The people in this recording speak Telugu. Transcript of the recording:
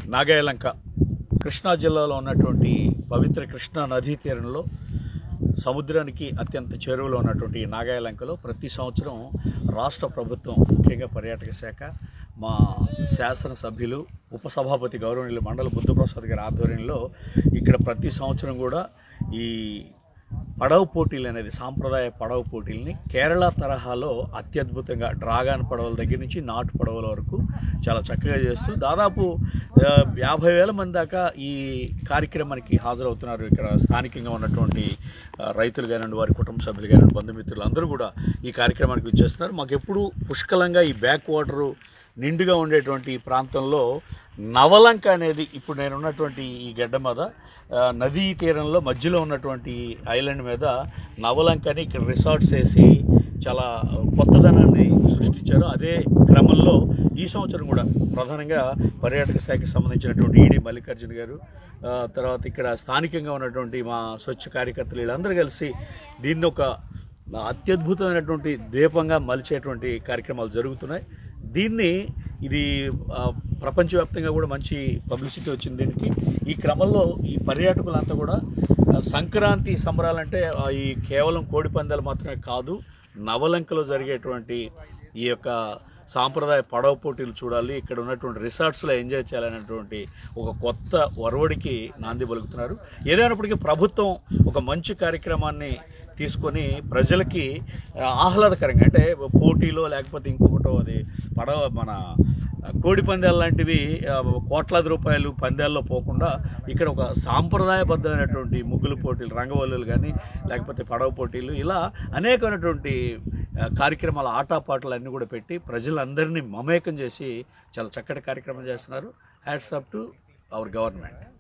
నాగాయలంక కృష్ణా జిల్లాలో ఉన్నటువంటి పవిత్ర కృష్ణా నదీ తీరంలో సముద్రానికి అత్యంత చేరువలో ఉన్నటువంటి ఈ నాగాయలంకలో ప్రతి సంవత్సరం రాష్ట్ర ప్రభుత్వం ముఖ్యంగా పర్యాటక శాఖ మా శాసనసభ్యులు ఉపసభాపతి గౌరవనీయులు మండల బుద్ధప్రసాద్ గారి ఆధ్వర్యంలో ఇక్కడ ప్రతి సంవత్సరం కూడా ఈ పడవ పోటీలు అనేది సాంప్రదాయ పడవ పోటీల్ని కేరళ తరహాలో అత్యద్భుతంగా డ్రాగన్ పడవల దగ్గర నుంచి నాటు పడవల వరకు చాలా చక్కగా చేస్తూ దాదాపు ఆ, యాభై వేల మంది దాకా ఈ కార్యక్రమానికి హాజరవుతున్నారు ఇక్కడ స్థానికంగా ఉన్నటువంటి ఆ, రైతులు కానివ్వండి వారి కుటుంబ సభ్యులు కానివ్వండి బంధుమిత్రులు అందరూ కూడా ఈ కార్యక్రమానికి విచ్చేస్తున్నారు మాకు ఎప్పుడు పుష్కలంగా ఈ బ్యాక్ వాటరు నిండుగా ఉండేటువంటి ఈ ప్రాంతంలో నవలంక అనేది ఇప్పుడు నేను ఉన్నటువంటి ఈ గడ్డ మీద ఆ, నదీ తీరంలో మధ్యలో ఉన్నటువంటి ఐలాండ్ మీద నవలంకని ఇక్కడ రిసార్ట్స్ వేసి చాలా కొత్తదనాన్ని సృష్టించారు అదే క్రమంలో ఈ సంవత్సరం కూడా ప్రధానంగా పర్యాటక శాఖకు సంబంధించినటువంటి ఈడీ మల్లికార్జున గారు ఆ, తర్వాత ఇక్కడ స్థానికంగా ఉన్నటువంటి మా స్వచ్ఛ కార్యకర్తలు వీళ్ళందరూ కలిసి దీన్ని ఒక అత్యద్భుతమైనటువంటి దీపంగా మలిచేటువంటి కార్యక్రమాలు జరుగుతున్నాయి దీన్ని ఇది ఆ, ప్రపంచవ్యాప్తంగా కూడా మంచి పబ్లిసిటీ వచ్చింది దీనికి ఈ క్రమంలో ఈ పర్యాటకులంతా కూడా ఆ, సంక్రాంతి సంబరాలంటే ఆ, ఈ కేవలం కోడి పందాలు మాత్రమే కాదు నవలంకలో జరిగేటువంటి ఈ యొక్క సాంప్రదాయ పడవ పోటీలు చూడాలి ఇక్కడ ఉన్నటువంటి రిసార్ట్స్లో ఎంజాయ్ చేయాలనేటువంటి ఒక కొత్త ఒరవడికి నాంది పలుకుతున్నారు ఏదైనప్పటికీ ప్రభుత్వం ఒక మంచి కార్యక్రమాన్ని తీసుకొని ప్రజలకి ఆ, ఆహ్లాదకరంగా అంటే పోటీలో లేకపోతే ఇంకొకటో అది పడవ మన కోడి పందాలు లాంటివి ఆ, కోట్లాది రూపాయలు పందాల్లో పోకుండా ఇక్కడ ఒక సాంప్రదాయబద్ధమైనటువంటి ముగ్గులు పోటీలు రంగవల్లులు కానీ లేకపోతే పడవ పోటీలు ఇలా అనేకమైనటువంటి ఆ, కార్యక్రమాల ఆటపాటలు అన్నీ కూడా పెట్టి ప్రజలందరినీ మమేకం చేసి చాలా చక్కటి కార్యక్రమం చేస్తున్నారు hats up to our government